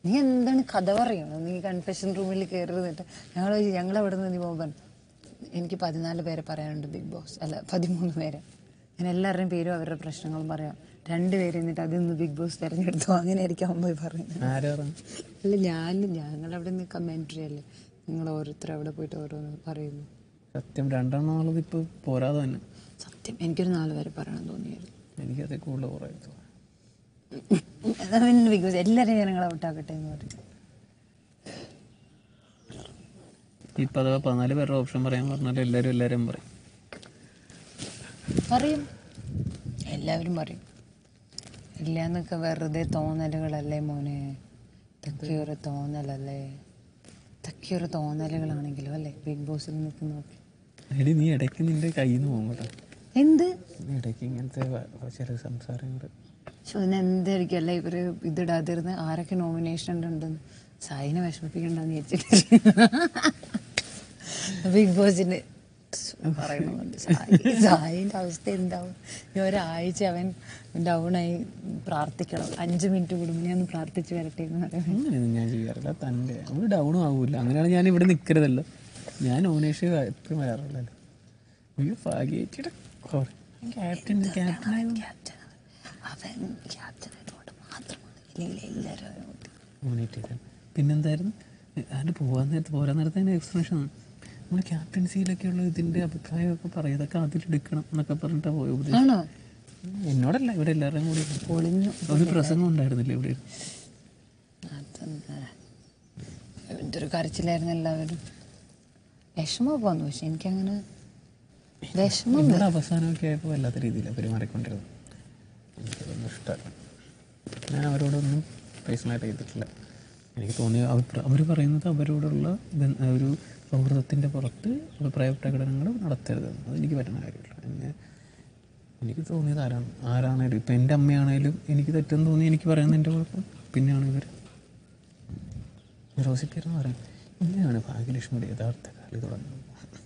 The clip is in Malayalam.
നീ എന്താണ് കഥ പറയണം നീ കൺഫെഷൻ റൂമിൽ കയറുന്നിട്ട് ഞങ്ങൾ ഞങ്ങൾ അവിടെ നിന്ന് നീ പോകാൻ എനിക്ക് പതിനാല് പേരെ പറയാനുണ്ട് ബിഗ് ബോസ് അല്ല പതിമൂന്ന് പേരെ ഞാൻ എല്ലാവരുടെയും പേരും അവരുടെ പ്രശ്നങ്ങളും പറയാം രണ്ടുപേര് എന്നിട്ട് അതിൽ നിന്ന് ബിഗ് ബോസ് തിരഞ്ഞെടുത്തു അങ്ങനെ ആയിരിക്കും അവൻ പോയി പറയുന്നത് ആരാ പറഞ്ഞു അല്ല ഞാൻ ഞങ്ങളവിടെ നിന്ന് കമൻട്രി അല്ലേ നിങ്ങൾ ഓരോരുത്തർ അവിടെ പോയിട്ട് ഓരോന്ന് പറയുന്നു സത്യം രണ്ടെണ്ണം ആളത് ഇപ്പോൾ പോരാതെ തന്നെ സത്യം എനിക്കൊരു നാല് പേരെ പറയണം തോന്നിയായിരുന്നു എനിക്കത് കൂടുതൽ കുറേ അതാ പിന്നെ ബിഗ് ബോസ് എല്ലാവരെയും ജനങ്ങളെ ഔട്ടാക്കട്ടെ എന്ന് പറയും ഇപ്പം അഥവാ പതിനാല് പേരുടെ ഓപ്ഷൻ പറയാൻ പറഞ്ഞാൽ എല്ലാവരും എല്ലാവരും പറയും പറയും എല്ലാവരും പറയും ഇല്ല എന്നൊക്കെ വെറുതെ തോന്നലുകളല്ലേ മോനെ ഇതൊക്കെ ഒരു തോന്നലല്ലേ ഇതൊക്കെ ഒരു തോന്നലുകളാണെങ്കിലും അല്ലേ ബിഗ് ബോസിൽ നിൽക്കുന്നവർക്ക് എടി നീ ഇടയ്ക്ക് നിന്റെ കയ്യിൽ നിന്ന് പോകും കേട്ടോ എന്ത് നീ ഇടയ്ക്ക് ഇങ്ങനത്തെ വ- ചില സംസാരങ്ങൾ പക്ഷെ അതിന് എന്തായിരിക്കും അല്ലേ ഇവര് ഇതിടാതിരുന്ന് ആരൊക്കെ നോമിനേഷൻ ഉണ്ടെന്ന് സായിനെ വിഷമിപ്പിക്കണ്ടെന്ന് വിചാരിച്ചിട്ട് ബിഗ് ബോസിന് പറയണമെന്നുണ്ട് സായി സായിന്റെ അവസ്ഥ എന്താവും ഇനി ഒരാഴ്ച അവൻ ഡൗണായി പ്രാർത്ഥിക്കണം അഞ്ച് മിനിറ്റ് കൂടുമ്പോൾ ഞാൻ ഒന്ന് പ്രാർത്ഥിച്ച് വരട്ടെ എന്ന് പറയും അങ്ങനെയൊന്നും ഞാൻ ചെയ്യാറില്ല തൻ്റെ ഒരു ഡൗണും ആവൂല അങ്ങനെയാണ് ഞാൻ ഇവിടെ നിൽക്കരുതല്ലോ ഞാൻ നോമിനേഷൻ എപ്പോഴും വരാറുള്ളല്ലോ അയ്യോ ഭാഗ്യച്ചിട്ട് ക്യാപ്റ്റൻ ക്യാപ്റ്റൻ ക്യാപ്റ്റൻ അവൻ ക്യാപ്റ്റൻ ആയതുകൊണ്ട് മാത്രമാണ് ഇല്ലെങ്കിൽ എല്ലാവരും അവനോട്ട് നോമിനേറ്റ് ചെയ്തത് പിന്നെന്തായിരുന്നു അതിന് പോകാൻ നേരത്ത് പോരാൻ നേരത്തെ അതിൻ്റെ എക്സ്പ്ലനേഷൻ നമ്മൾ ക്യാപ്റ്റൻസിയിലൊക്കെ ഉള്ള ഇതിൻ്റെ അഭിപ്രായമൊക്കെ പറയും ഇതൊക്കെ അതിലെടുക്കണം എന്നൊക്കെ പറഞ്ഞിട്ടാണ് പോയി ഉപദേശം ആണോ എന്നോടല്ല ഇവിടെ എല്ലാവരുടെയും കൂടി പൊളിഞ്ഞു ഒരു പ്രസംഗം ഉണ്ടായിരുന്നില്ല ഇവിടെ അതെന്താ എന്തൊരു കരച്ചിലായിരുന്നു എല്ലാവരും വിഷമം പോന്നു പക്ഷെ എനിക്കങ്ങനെ വിഷമം ഇവിടെ അവസാനമൊക്കെ ആയപ്പോൾ വല്ലാത്ത രീതിയിലാണ് പെരുമാറിക്കൊണ്ടിരുന്നത് എനിക്കതൊന്നും ഇഷ്ടമല്ല ഞാൻ അവരോടൊന്നും പേഴ്സണലായിട്ട് ചെയ്തിട്ടില്ല എനിക്ക് തോന്നിയ അഭിപ്രായം അവർ പറയുന്നത് അവരോടുള്ള ബന്ധ- ഒരു സൗഹൃദത്തിൻ്റെ പുറത്ത് അഭിപ്രായ പ്രകടനങ്ങൾ നടത്തരുതെന്ന് അതെനിക്ക് പറ്റുന്ന കാര്യമില്ല എന്നെ എനിക്ക് തോന്നിയത് ആരാണ് ആരാണേലും ഇപ്പം എൻ്റെ അമ്മയാണേലും എനിക്ക് തെറ്റെന്ന് തോന്നി എനിക്ക് പറയുന്നതിൻ്റെ കുഴപ്പം പിന്നെയാണ് ഇവർ റോസിപ്പേരെന്ന് പറയും ഇങ്ങനെയാണ് ഭാഗ്യലക്ഷ്മിയുടെ യഥാർത്ഥ കളി തുടങ്ങുന്നത്